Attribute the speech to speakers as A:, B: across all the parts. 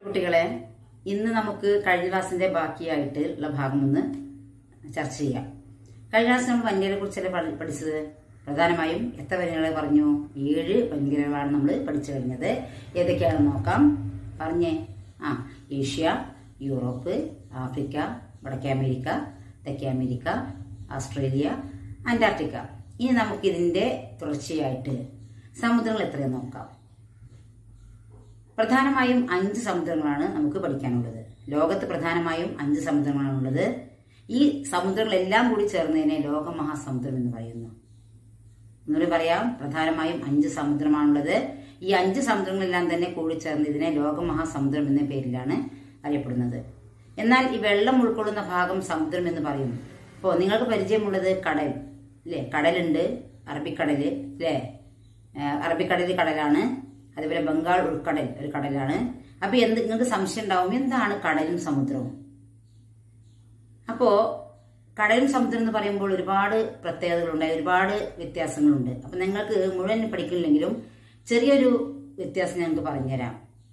A: കുട്ടികളെ ഇന്ന് നമുക്ക് കഴിഞ്ഞ ക്ലാസ്സിന്റെ ബാക്കിയായിട്ട് ഉള്ള ഭാഗം ഒന്ന് ചർച്ച ചെയ്യാം കഴിഞ്ഞ ക്ലാസ് നമ്മൾ വന്യരെ കുറിച്ചല്ലേ പഠി- പഠിച്ചത് പ്രധാനമായും എത്ര വന്യകളെ പറഞ്ഞു ഏഴ് വന്യകളാണ് നമ്മൾ പഠിച്ചു കഴിഞ്ഞത് ഏതൊക്കെയാണെന്ന് നോക്കാം പറഞ്ഞേ ആ ഏഷ്യ യൂറോപ്പ് ആഫ്രിക്ക വടക്കേ അമേരിക്ക തെക്കേ അമേരിക്ക ഓസ്ട്രേലിയ അന്റാർട്ടിക്ക ഇനി നമുക്കിതിന്റെ തുടർച്ചയായിട്ട് സമുദ്രങ്ങൾ എത്രയെന്ന് നോക്കാം പ്രധാനമായും അഞ്ച് സമുദ്രങ്ങളാണ് നമുക്ക് പഠിക്കാനുള്ളത് ലോകത്ത് പ്രധാനമായും അഞ്ച് സമുദ്രങ്ങളാണ് ഉള്ളത് ഈ സമുദ്രങ്ങളെല്ലാം കൂടി ചേർന്നതിനെ ലോകമഹാസമുദ്രം എന്ന് പറയുന്നു ഒന്നുകൂടി പറയാം പ്രധാനമായും അഞ്ച് സമുദ്രമാണുള്ളത് ഈ അഞ്ച് സമുദ്രങ്ങളെല്ലാം തന്നെ കൂടി ചേർന്ന് ഇതിനെ ലോകമഹാസമുദ്രം എന്ന പേരിലാണ് അറിയപ്പെടുന്നത് എന്നാൽ ഈ വെള്ളം ഉൾക്കൊള്ളുന്ന ഭാഗം സമുദ്രം എന്ന് പറയും ഇപ്പോൾ നിങ്ങൾക്ക് പരിചയമുള്ളത് കടൽ അല്ലേ കടലുണ്ട് അറബിക്കടല് അല്ലേ ഏഹ് അറബിക്കടൽ കടലാണ് അതുപോലെ ബംഗാൾ ഉൾക്കടൽ ഒരു കടലാണ് അപ്പൊ എന്ത് നിങ്ങൾക്ക് സംശയം ഉണ്ടാവും എന്താണ് കടലും സമുദ്രവും അപ്പോ കടലും സമുദ്രം എന്ന് പറയുമ്പോൾ ഒരുപാട് പ്രത്യേകതകളുണ്ട് ഒരുപാട് വ്യത്യാസങ്ങളുണ്ട് അപ്പൊ നിങ്ങൾക്ക് മുഴുവൻ പഠിക്കില്ലെങ്കിലും ചെറിയൊരു വ്യത്യാസം ഞങ്ങൾക്ക് പറഞ്ഞുതരാം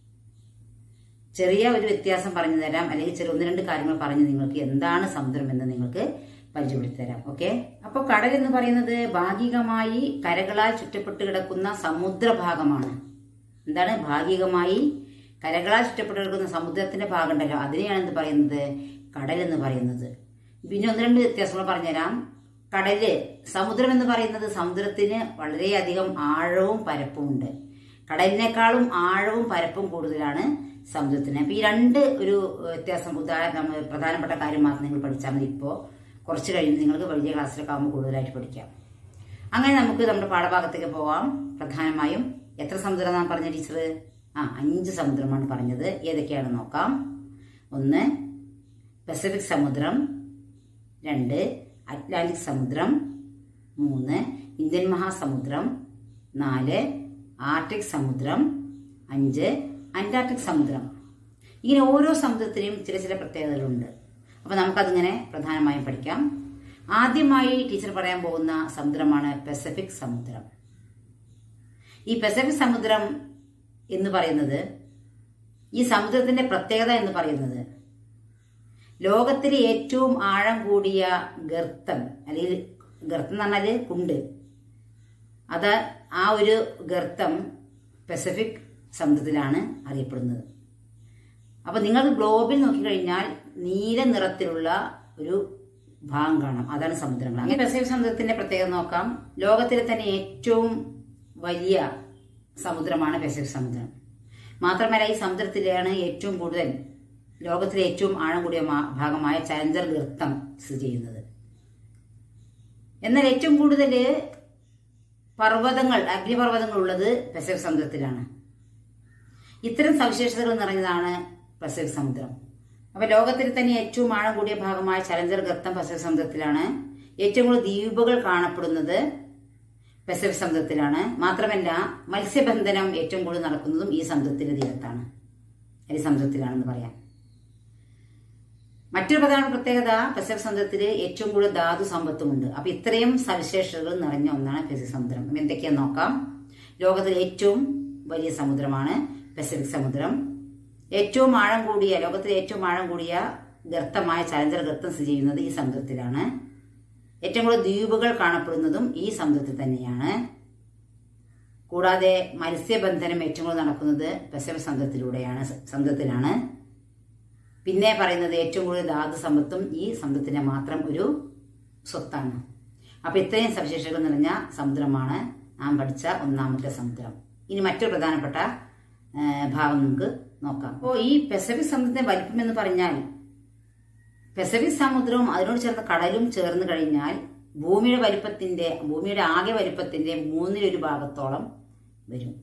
A: ചെറിയ ഒരു വ്യത്യാസം പറഞ്ഞു തരാം അല്ലെങ്കിൽ ചെറിയ ഒന്ന് രണ്ട് കാര്യങ്ങൾ പറഞ്ഞ് നിങ്ങൾക്ക് എന്താണ് സമുദ്രം എന്ന് നിങ്ങൾക്ക് പരിചയപ്പെടുത്തി തരാം ഓക്കെ അപ്പോൾ കടൽ എന്ന് പറയുന്നത് ഭാഗികമായി കരകളാൽ ചുറ്റപ്പെട്ട് കിടക്കുന്ന സമുദ്രഭാഗമാണ് എന്താണ് ഭാഗികമായി കരകളാൽ ചുറ്റപ്പെട്ട് കിടക്കുന്ന സമുദ്രത്തിന്റെ ഭാഗം ഉണ്ടല്ലോ അതിനെയാണ് എന്ത് പറയുന്നത് കടൽ എന്ന് പറയുന്നത് പിന്നെ ഒന്ന് രണ്ട് വ്യത്യാസങ്ങൾ പറഞ്ഞുതരാം കടല് സമുദ്രം എന്ന് പറയുന്നത് സമുദ്രത്തിന് വളരെയധികം ആഴവും പരപ്പും ഉണ്ട് കടലിനേക്കാളും ആഴവും പരപ്പും കൂടുതലാണ് സമുദ്രത്തിന് അപ്പൊ ഈ രണ്ട് ഒരു വ്യത്യാസം ഉദാഹരണം പ്രധാനപ്പെട്ട കാര്യം മാത്രം നിങ്ങൾ പഠിച്ചാൽ മതി ഇപ്പോൾ കുറച്ച് കഴിഞ്ഞ് നിങ്ങൾക്ക് വലിയ ക്ലാസ്സിലൊക്കെ ആകുമ്പോൾ കൂടുതലായിട്ട് പഠിക്കാം അങ്ങനെ നമുക്ക് നമ്മുടെ പാഠഭാഗത്തേക്ക് പോവാം പ്രധാനമായും എത്ര സമുദ്രം നാം പറഞ്ഞ ടീച്ചർ ആ അഞ്ച് സമുദ്രമാണ് പറഞ്ഞത് ഏതൊക്കെയാണെന്ന് നോക്കാം ഒന്ന് പസഫിക് സമുദ്രം രണ്ട് അറ്റ്ലാന്റിക് സമുദ്രം മൂന്ന് ഇന്ത്യൻ മഹാസമുദ്രം നാല് ആർട്ടിക് സമുദ്രം അഞ്ച് അന്റാർട്ടിക് സമുദ്രം ഇങ്ങനെ ഓരോ സമുദ്രത്തിനും ചില ചില പ്രത്യേകതകളുണ്ട് അപ്പൊ നമുക്കതിങ്ങനെ പ്രധാനമായും പഠിക്കാം ആദ്യമായി ടീച്ചർ പറയാൻ പോകുന്ന സമുദ്രമാണ് പസഫിക് സമുദ്രം ഈ പസഫിക് സമുദ്രം എന്ന് പറയുന്നത് ഈ സമുദ്രത്തിന്റെ പ്രത്യേകത എന്ന് പറയുന്നത് ലോകത്തിലെ ഏറ്റവും ആഴം കൂടിയ ഗർത്തം അല്ലെങ്കിൽ ഗർത്തം എന്ന് പറഞ്ഞാല് കുണ്ട് അത് ആ ഒരു ഗർത്തം പസഫിക് സമുദ്രത്തിലാണ് അറിയപ്പെടുന്നത് അപ്പൊ നിങ്ങൾ ഗ്ലോബിൽ നോക്കിക്കഴിഞ്ഞാൽ നീല നിറത്തിലുള്ള ഒരു ഭാഗം കാണാം അതാണ് സമുദ്രങ്ങൾ അങ്ങനെ പസഫിക് സമുദ്രത്തിന്റെ പ്രത്യേകത നോക്കാം ലോകത്തിലെ തന്നെ ഏറ്റവും വലിയ സമുദ്രമാണ് പസഫിക് സമുദ്രം മാത്രമല്ല ഈ സമുദ്രത്തിലാണ് ഏറ്റവും കൂടുതൽ ലോകത്തിലെ ഏറ്റവും ആഴം കൂടിയ മാ- ഭാഗമായ ചലഞ്ചർ ഗർത്തം സ്ഥിതി ചെയ്യുന്നത് എന്നാൽ ഏറ്റവും കൂടുതൽ പർവ്വതങ്ങൾ അഗ്നിപർവ്വതങ്ങൾ ഉള്ളത് പസഫിക് സമുദ്രത്തിലാണ് ഇത്തരം സവിശേഷതകൾ നിറഞ്ഞതാണ് പസഫിക് സമുദ്രം അപ്പൊ ലോകത്തിൽ തന്നെ ഏറ്റവും ആഴം കൂടിയ ഭാഗമായ ചലഞ്ചർ ഗർത്തം പസഫിക് സമുദ്രത്തിലാണ് ഏറ്റവും കൂടുതൽ ദ്വീപുകൾ കാണപ്പെടുന്നത് പസഫിക് സമുദ്രത്തിലാണ് മാത്രമല്ല മത്സ്യബന്ധനം ഏറ്റവും കൂടുതൽ നടക്കുന്നതും ഈ സമുദ്രത്തിന്റെ തീരത്താണ് ഈ സമുദ്രത്തിലാണെന്ന് പറയാം മറ്റൊരു പ്രധാന പ്രത്യേകത പസഫിക് സമുദ്രത്തിൽ ഏറ്റവും കൂടുതൽ ധാതു സമ്പത്തുമുണ്ട് അപ്പൊ ഇത്രയും സവിശേഷതകൾ നിറഞ്ഞ ഒന്നാണ് പസഫിക് സമുദ്രം അപ്പൊ എന്തൊക്കെയാന്ന് നോക്കാം ലോകത്തിലെ ഏറ്റവും വലിയ സമുദ്രമാണ് പസഫിക് സമുദ്രം ഏറ്റവും ആഴം കൂടിയ ലോകത്തിലെ ഏറ്റവും ആഴം കൂടിയ ഗർത്തമായ ചലഞ്ചർ ഗർത്തം സ്ഥിതി ചെയ്യുന്നത് ഈ സമുദ്രത്തിലാണ് ഏറ്റവും കൂടുതൽ ദ്വീപുകൾ കാണപ്പെടുന്നതും ഈ സമുദ്രത്തിൽ തന്നെയാണ് കൂടാതെ മത്സ്യബന്ധനം ഏറ്റവും കൂടുതൽ നടക്കുന്നത് പസഫിക് സമുദ്രത്തിലൂടെയാണ് സമുദ്രത്തിലാണ് പിന്നെ പറയുന്നത് ഏറ്റവും കൂടുതൽ ധാതു സമ്പത്തും ഈ സമുദ്രത്തിന്റെ മാത്രം ഒരു സ്വത്താണ് അപ്പൊ ഇത്രയും സവിശേഷതകൾ നിറഞ്ഞ സമുദ്രമാണ് നാം പഠിച്ച ഒന്നാമത്തെ സമുദ്രം ഇനി മറ്റൊരു പ്രധാനപ്പെട്ട ആ, ഭാഗം നമുക്ക് നോക്കാം അപ്പോൾ ഈ പസഫിക് സമുദ്രത്തിന്റെ വലിപ്പം എന്ന് പറഞ്ഞാൽ പസഫിക് സമുദ്രവും അതിനോട് ചേർന്ന കടലും ചേർന്ന് കഴിഞ്ഞാൽ ഭൂമിയുടെ വലിപ്പത്തിന്റെ ഭൂമിയുടെ ആകെ വലിപ്പത്തിന്റെ മൂന്നിലൊരു ഭാഗത്തോളം വരും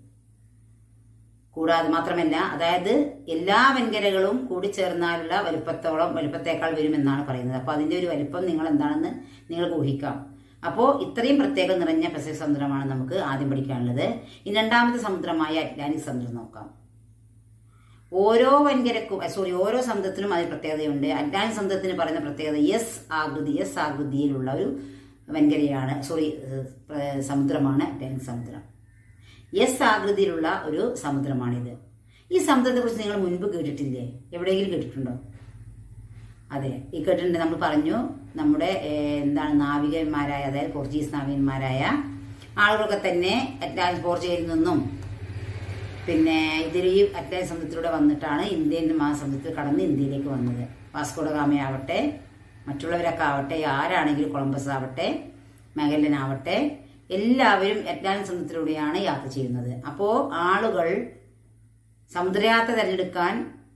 A: കൂടാതെ മാത്രമല്ല അതായത് എല്ലാ വൻകരകളും കൂടി ചേർന്നാലുള്ള വലുപ്പത്തോളം വലുപ്പത്തേക്കാൾ വരുമെന്നാണ് പറയുന്നത് അപ്പോൾ അതിന്റെ ഒരു വലിപ്പം നിങ്ങൾ എന്താണെന്ന് നിങ്ങൾക്ക് ഊഹിക്കാം അപ്പോൾ ഇത്രയും പ്രത്യേകത നിറഞ്ഞ പസഫിക് സമുദ്രമാണ് നമുക്ക് ആദ്യം പഠിക്കാനുള്ളത് ഇനി രണ്ടാമത്തെ സമുദ്രമായ അറ്റ്ലാന്റിക് സമുദ്രം നോക്കാം ഓരോ വൻകരക്കും സോറി ഓരോ സമുദ്രത്തിനും അതിന് പ്രത്യേകതയുണ്ട് അറ്റ്ലാന്റിക് സമുദ്രത്തിന് പറയുന്ന പ്രത്യേകത എസ് ആകൃതി എസ് ആകൃതിയിലുള്ള ഒരു വൻകരയാണ് സോറി സമുദ്രമാണ് അറ്റ്ലാന്റിക് സമുദ്രം എസ് ആകൃതിയിലുള്ള ഒരു സമുദ്രമാണിത് ഈ സമുദ്രത്തെ കുറിച്ച് നിങ്ങൾ മുൻപ് കേട്ടിട്ടില്ലേ എവിടെയെങ്കിലും കേട്ടിട്ടുണ്ടോ അതെ ഈ കേട്ടിട്ടുണ്ട് നമ്മൾ പറഞ്ഞു നമ്മുടെ ഏഹ്, എന്താണ് നാവികന്മാരായ അതായത് പോർച്ചുഗീസ് നാവികന്മാരായ ആളുകളൊക്കെ തന്നെ അറ്റ്ലാന്റിക് പോർച്ചുഗലിൽ നിന്നും പിന്നെ ഇതിൽ ഈ അറ്റ്ലാന്റിക് സമുദ്രത്തിലൂടെ വന്നിട്ടാണ് ഇന്ത്യൻ മഹാസമുദ്രത്തിൽ കടന്ന് ഇന്ത്യയിലേക്ക് വന്നത് വാസ്കോഡ ഗാമയാവട്ടെ മറ്റുള്ളവരൊക്കെ ആവട്ടെ ആരാണെങ്കിലും കൊളംബസ് ആവട്ടെ മെഗല്ലൻ ആവട്ടെ എല്ലാവരും അറ്റ്ലാന്റിക് സമുദ്രത്തിലൂടെയാണ് യാത്ര ചെയ്യുന്നത് അപ്പോൾ ആളുകൾ സമുദ്രയാത്ര തിരഞ്ഞെടുക്കാൻ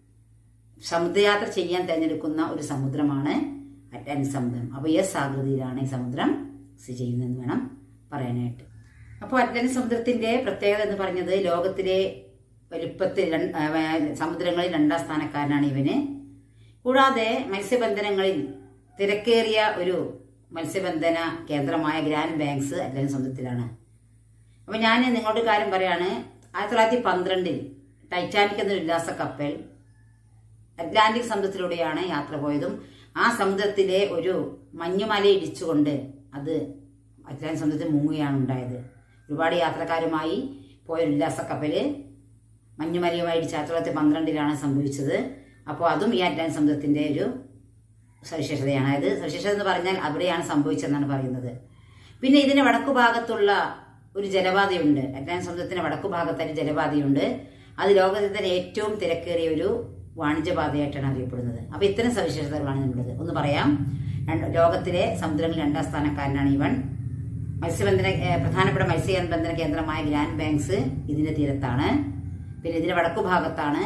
A: സമുദ്രയാത്ര ചെയ്യാൻ തിരഞ്ഞെടുക്കുന്ന ഒരു സമുദ്രമാണ് അറ്റ്ലാന്റിക് സമുദ്രം അപ്പോൾ എസ് ആകൃതിയിലാണ് ഈ സമുദ്രം സ്ഥിതി ചെയ്യുന്നതെന്ന് വേണം പറയാനായിട്ട് അപ്പോൾ അറ്റ്ലാന്റിക് സമുദ്രത്തിന്റെ പ്രത്യേകത എന്ന് പറഞ്ഞത് ലോകത്തിലെ വലുപ്പത്തിൽ രണ്ട്- ആ, സമുദ്രങ്ങളിൽ രണ്ടാം സ്ഥാനക്കാരനാണ് ഇവന് കൂടാതെ മത്സ്യബന്ധനങ്ങളിൽ തിരക്കേറിയ ഒരു മത്സ്യബന്ധന കേന്ദ്രമായ ഗ്രാൻഡ് ബാങ്ക്സ് അറ്റ്ലാന്റിക് സമുദ്രത്തിലാണ് അപ്പൊ ഞാൻ നിങ്ങളോട് ഒരു കാര്യം പറയാണ് ആയിരത്തി തൊള്ളായിരത്തി പന്ത്രണ്ടിൽ ടൈറ്റാനിക് എന്നൊരു ഉല്ലാസ കപ്പൽ അറ്റ്ലാന്റിക് സമുദ്രത്തിലൂടെയാണ് യാത്ര പോയതും ആ സമുദ്രത്തിലെ ഒരു മഞ്ഞുമല ഇടിച്ചുകൊണ്ട് അത് അറ്റ്ലാന്റിക് സമുദ്രത്തിൽ മുങ്ങുകയാണ് ഉണ്ടായത് ഒരുപാട് യാത്രക്കാരുമായി പോയ ഒരു ഉല്ലാസ കപ്പല് മഞ്ഞുമലയുമായി ഇടിച്ച് ആയിരത്തി തൊള്ളായിരത്തി പന്ത്രണ്ടിലാണ് സംഭവിച്ചത് അപ്പോൾ അതും ഈ അറ്റ്ലാന്റിക് സമുദ്രത്തിന്റെ ഒരു സവിശേഷതയാണ് അതായത് സവിശേഷത എന്ന് പറഞ്ഞാൽ അവിടെയാണ് സംഭവിച്ചതെന്നാണ് പറയുന്നത് പിന്നെ ഇതിന് വടക്കു ഭാഗത്തുള്ള ഒരു ജലപാതയുണ്ട് അറ്റ്ലാന്റിക് സമുദ്രത്തിന്റെ വടക്കു ഭാഗത്തായിട്ട് ജലപാതയുണ്ട് അത് ലോകത്തിൽ തന്നെ ഏറ്റവും തിരക്കേറിയ ഒരു വാണിജ്യപാതയായിട്ടാണ് അറിയപ്പെടുന്നത് അപ്പൊ ഇത്തരം സവിശേഷതകളാണ് ഉള്ളത് ഒന്ന് പറയാം രണ്ട്- ലോകത്തിലെ സമുദ്രങ്ങളിൽ രണ്ടാം സ്ഥാനക്കാരനാണ് ഇവൻ മത്സ്യബന്ധന ഏഹ് പ്രധാനപ്പെട്ട മത്സ്യബന്ധന കേന്ദ്രമായ ഗ്രാൻഡ് ബാങ്ക്സ് ഇതിന്റെ തീരത്താണ് പിന്നെ ഇതിന്റെ വടക്കു ഭാഗത്താണ്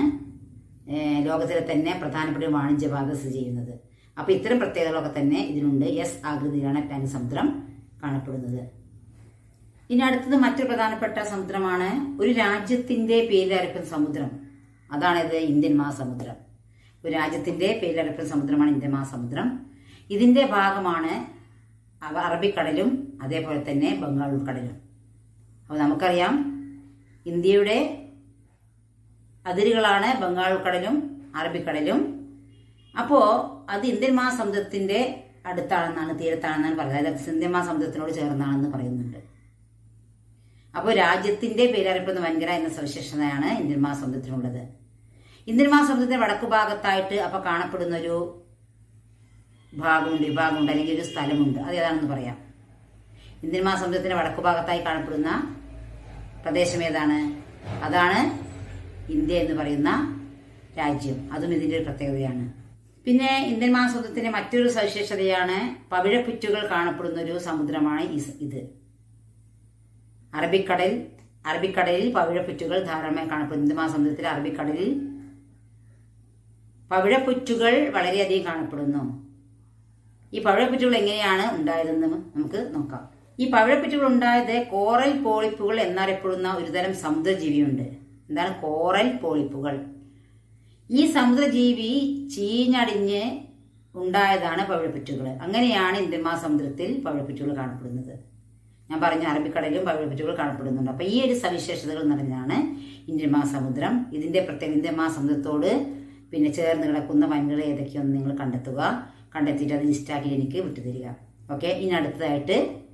A: ഏഹ് ലോകത്തിലെ തന്നെ പ്രധാനപ്പെട്ട ഒരു വാണിജ്യപാത സ്ഥിതി ചെയ്യുന്നത് അപ്പൊ ഇത്തരം പ്രത്യേകതകളൊക്കെ തന്നെ ഇതിനുണ്ട് എസ് ആകൃതിയിലാണ് അറ്റ്ലാന്റിക് സമുദ്രം കാണപ്പെടുന്നത് ഇനി അടുത്തത് മറ്റൊരു പ്രധാനപ്പെട്ട സമുദ്രമാണ് ഒരു രാജ്യത്തിന്റെ പേരിലറിയപ്പെടുന്ന സമുദ്രം അതാണിത് ഇന്ത്യൻ മഹാസമുദ്രം ഒരു രാജ്യത്തിന്റെ പേരിലറിയപ്പെടുന്ന സമുദ്രമാണ് ഇന്ത്യൻ മഹാസമുദ്രം ഇതിന്റെ ഭാഗമാണ് അവ- അറബിക്കടലും അതേപോലെ തന്നെ ബംഗാൾ ഉൾക്കടലും അപ്പോൾ നമുക്കറിയാം ഇന്ത്യയുടെ അതിരുകളാണ് ബംഗാൾ ഉൾക്കടലും അറബിക്കടലും അപ്പോ അത് ഇന്ത്യൻ മഹാസമുദ്രത്തിന്റെ അടുത്താണെന്നാണ് തീരത്താണെന്നാണ് പറയുന്നത് അതായത് ഇന്ത്യൻ മഹാസമുദ്രത്തിനോട് ചേർന്നാണെന്ന് പറയുന്നുണ്ട് അപ്പോൾ രാജ്യത്തിന്റെ പേരറിയപ്പെടുന്ന വൻകര എന്ന സവിശേഷതയാണ് ഇന്ത്യൻ മഹാസമുദ്രത്തിനുള്ളത് ഇന്ത്യൻ മഹാസമുദ്രത്തിന്റെ വടക്കു ഭാഗത്തായിട്ട് അപ്പൊ കാണപ്പെടുന്ന ഒരു ഭാഗമുണ്ട് വിഭാഗമുണ്ട് അല്ലെങ്കിൽ ഒരു സ്ഥലമുണ്ട് അത് ഏതാണെന്ന് പറയാം ഇന്ത്യൻ മഹാസമുദ്രത്തിന്റെ വടക്കു ഭാഗത്തായി കാണപ്പെടുന്ന പ്രദേശം ഏതാണ് അതാണ് ഇന്ത്യ എന്ന് പറയുന്ന രാജ്യം അതും ഇതിന്റെ ഒരു പ്രത്യേകതയാണ് പിന്നെ ഇന്ത്യൻ മഹാസമുദ്രത്തിന്റെ മറ്റൊരു സവിശേഷതയാണ് പവിഴപ്പുറ്റുകൾ കാണപ്പെടുന്ന ഒരു സമുദ്രമാണ് ഈ- ഇത് അറബിക്കടൽ അറബിക്കടലിൽ പവിഴപ്പുറ്റുകൾ ധാരാളമായി കാണപ്പെടുന്നു ഇന്ത്യൻ മഹാസമുദ്രത്തിൽ അറബിക്കടലിൽ പവിഴപ്പുറ്റുകൾ വളരെയധികം കാണപ്പെടുന്നു ഈ പവിഴപ്പുറ്റുകൾ എങ്ങനെയാണ് ഉണ്ടായതെന്ന് നമുക്ക് നോക്കാം ഈ പവിഴപ്പുറ്റുകൾ ഉണ്ടായത് കോറൽ പോളിപ്പുകൾ എന്നറിയപ്പെടുന്ന ഒരുതരം സമുദ്രജീവിയുണ്ട് എന്താണ് കോറൽ പോളിപ്പുകൾ ഈ സമുദ്രജീവി ചീഞ്ഞടിഞ്ഞ് ഉണ്ടായതാണ് പവിഴപ്പുറ്റുകൾ അങ്ങനെയാണ് ഇന്ത്യൻ മഹാസമുദ്രത്തിൽ പവിഴപ്പുറ്റുകൾ കാണപ്പെടുന്നത് ഞാൻ പറഞ്ഞ അറബിക്കടലിലും പവിഴപ്പുറ്റുകൾ കാണപ്പെടുന്നുണ്ട് അപ്പൊ ഈ ഒരു സവിശേഷതകൾ നിറഞ്ഞാണ് ഇന്ത്യൻ മഹാസമുദ്രം ഇതിന്റെ പ്രത്യേക ഇന്ത്യൻ മഹാസമുദ്രത്തോട് പിന്നെ ചേർന്ന് കിടക്കുന്ന വൻകൾ ഏതൊക്കെയൊന്ന് നിങ്ങൾ കണ്ടെത്തുക കണ്ടെത്തിയിട്ട് അത് ലിസ്റ്റാക്കി എനിക്ക് വിട്ടുതരിക ഓക്കെ ഇനി അടുത്തതായിട്ട്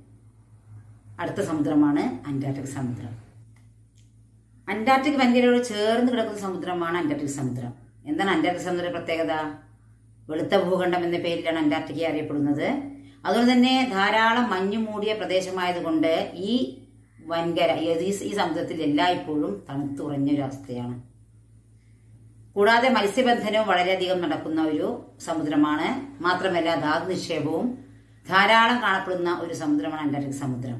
A: അടുത്ത സമുദ്രമാണ് അന്റാർട്ടിക് സമുദ്രം അന്റാർട്ടിക് വൻകരയോട് ചേർന്ന് കിടക്കുന്ന സമുദ്രമാണ് അന്റാർട്ടിക് സമുദ്രം എന്താണ് അന്റാർട്ടിക് സമുദ്ര പ്രത്യേകത വെളുത്ത ഭൂഖണ്ഡം എന്ന പേരിലാണ് അന്റാർട്ടിക്ക അറിയപ്പെടുന്നത് അതുകൊണ്ട് തന്നെ ധാരാളം മഞ്ഞു മൂടിയ പ്രദേശമായതുകൊണ്ട് ഈ വൻകര ഈ ഈ സമുദ്രത്തിൽ എല്ലായ്പ്പോഴും തണുത്തുറഞ്ഞ ഒരു അവസ്ഥയാണ് കൂടാതെ മത്സ്യബന്ധനവും വളരെയധികം നടക്കുന്ന ഒരു സമുദ്രമാണ് മാത്രമല്ല ധാതു നിക്ഷേപവും ധാരാളം കാണപ്പെടുന്ന ഒരു സമുദ്രമാണ് അന്റാർട്ടിക് സമുദ്രം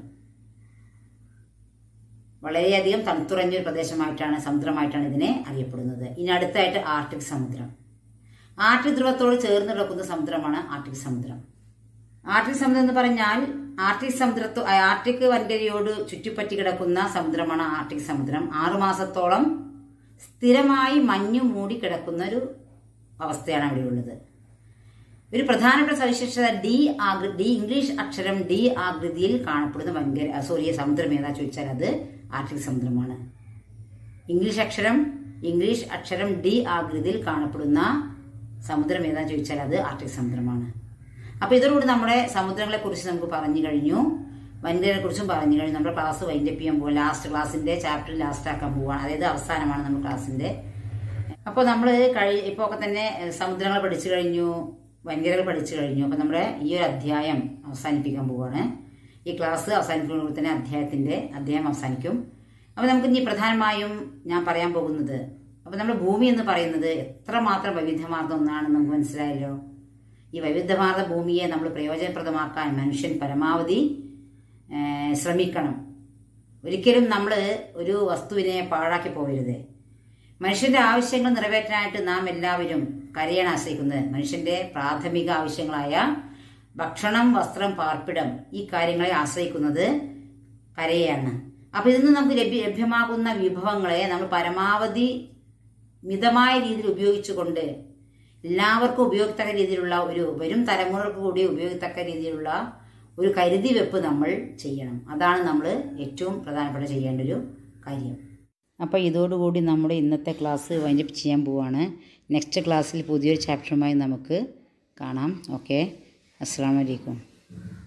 A: വളരെയധികം തണുത്തുറഞ്ഞ ഒരു പ്രദേശമായിട്ടാണ് സമുദ്രമായിട്ടാണ് ഇതിനെ അറിയപ്പെടുന്നത് ഇനി അടുത്തായിട്ട് ആർട്ടിക് സമുദ്രം ആർട്ടിക് ധ്രുവത്തോട് ചേർന്ന് കിടക്കുന്ന സമുദ്രമാണ് ആർട്ടിക് സമുദ്രം ആർട്ടിക് സമുദ്രം എന്ന് പറഞ്ഞാൽ ആർട്ടിക് സമുദ്രത്തോ ആ, ആർട്ടിക് വൻകരയോട് ചുറ്റിപ്പറ്റി കിടക്കുന്ന സമുദ്രമാണ് ആർട്ടിക് സമുദ്രം ആറുമാസത്തോളം സ്ഥിരമായി മഞ്ഞു മൂടി കിടക്കുന്ന ഒരു അവസ്ഥയാണ് അവിടെയുള്ളത് ഒരു പ്രധാനപ്പെട്ട സവിശേഷത ഡി ആകൃ ഡി ഇംഗ്ലീഷ് അക്ഷരം ഡി ആകൃതിയിൽ കാണപ്പെടുന്ന വൻകര സോറി സമുദ്രം ഏതാ ചോദിച്ചാൽ അത് ആർട്ടിക് സമുദ്രമാണ് ഇംഗ്ലീഷ് അക്ഷരം ഇംഗ്ലീഷ് അക്ഷരം ഡി ആകൃതിയിൽ കാണപ്പെടുന്ന സമുദ്രം ഏതാ ചോദിച്ചാൽ അത് ആർട്ടിക് സമുദ്രമാണ് അപ്പൊ ഇതോടുകൂടി നമ്മുടെ സമുദ്രങ്ങളെ കുറിച്ച് നമുക്ക് പറഞ്ഞു കഴിഞ്ഞു വൻകരയെ കുറിച്ചും പറഞ്ഞു കഴിഞ്ഞു നമ്മുടെ ക്ലാസ് വൈൻഡപ്പ് ചെയ്യാൻ പോകും ലാസ്റ്റ് ക്ലാസ്സിന്റെ ചാപ്റ്റർ ലാസ്റ്റ് ആക്കാൻ പോവാണ് അതായത് അവസാനമാണ് നമ്മുടെ ക്ലാസ്സിന്റെ അപ്പോൾ നമ്മൾ കഴി ഇപ്പോൾ ഒക്കെ തന്നെ ഏഹ്, സമുദ്രങ്ങൾ പഠിച്ചു കഴിഞ്ഞു വൻകരകൾ പഠിച്ചു കഴിഞ്ഞു അപ്പോൾ നമ്മുടെ ഈ ഒരു അധ്യായം അവസാനിപ്പിക്കാൻ പോവുകയാണ് ഈ ക്ലാസ് അവസാനിക്കുമ്പോൾ തന്നെ അധ്യായത്തിൻ്റെ അധ്യായം അവസാനിക്കും അപ്പോൾ നമുക്ക് ഇനി പ്രധാനമായും ഞാൻ പറയാൻ പോകുന്നത് അപ്പോൾ നമ്മുടെ ഭൂമി എന്ന് പറയുന്നത് എത്രമാത്രം വൈവിധ്യമാർന്ന ഒന്നാണെന്ന് നമുക്ക് മനസ്സിലായല്ലോ ഈ വൈവിധ്യമാർന്ന ഭൂമിയെ നമ്മൾ പ്രയോജനപ്രദമാക്കാൻ മനുഷ്യൻ പരമാവധി ഏഹ്, ശ്രമിക്കണം ഒരിക്കലും നമ്മൾ ഒരു വസ്തുവിനെ പാഴാക്കി പോകരുത് മനുഷ്യന്റെ ആവശ്യങ്ങൾ നിറവേറ്റാനായിട്ട് നാം എല്ലാവരും കരയാണ് ആശ്രയിക്കുന്നത് മനുഷ്യന്റെ പ്രാഥമിക ആവശ്യങ്ങളായ ഭക്ഷണം വസ്ത്രം പാർപ്പിടം ഈ കാര്യങ്ങളെ ആശ്രയിക്കുന്നത് കരയാണ് അപ്പൊ ഇതിൽ നിന്ന് നമുക്ക് ലഭ്യ ലഭ്യമാകുന്ന വിഭവങ്ങളെ നമ്മൾ പരമാവധി മിതമായ രീതിയിൽ ഉപയോഗിച്ചുകൊണ്ട് എല്ലാവർക്കും ഉപയോഗിക്കത്തക്ക രീതിയിലുള്ള ഒരു വരും തലമുറകൾക്ക് കൂടി ഉപയോഗിക്കത്തക്ക രീതിയിലുള്ള ഒരു കരുതി വെപ്പ് നമ്മൾ ചെയ്യണം അതാണ് നമ്മൾ ഏറ്റവും പ്രധാനപ്പെട്ട ചെയ്യേണ്ട ഒരു കാര്യം അപ്പോൾ ഇതോടുകൂടി നമ്മുടെ ഇന്നത്തെ ക്ലാസ് വൈൻഡപ്പ് ചെയ്യാൻ പോവാണ് നെക്സ്റ്റ് ക്ലാസ്സിൽ പുതിയൊരു ചാപ്റ്ററുമായി നമുക്ക് കാണാം ഓക്കെ അസ്സാം വലൈക്കും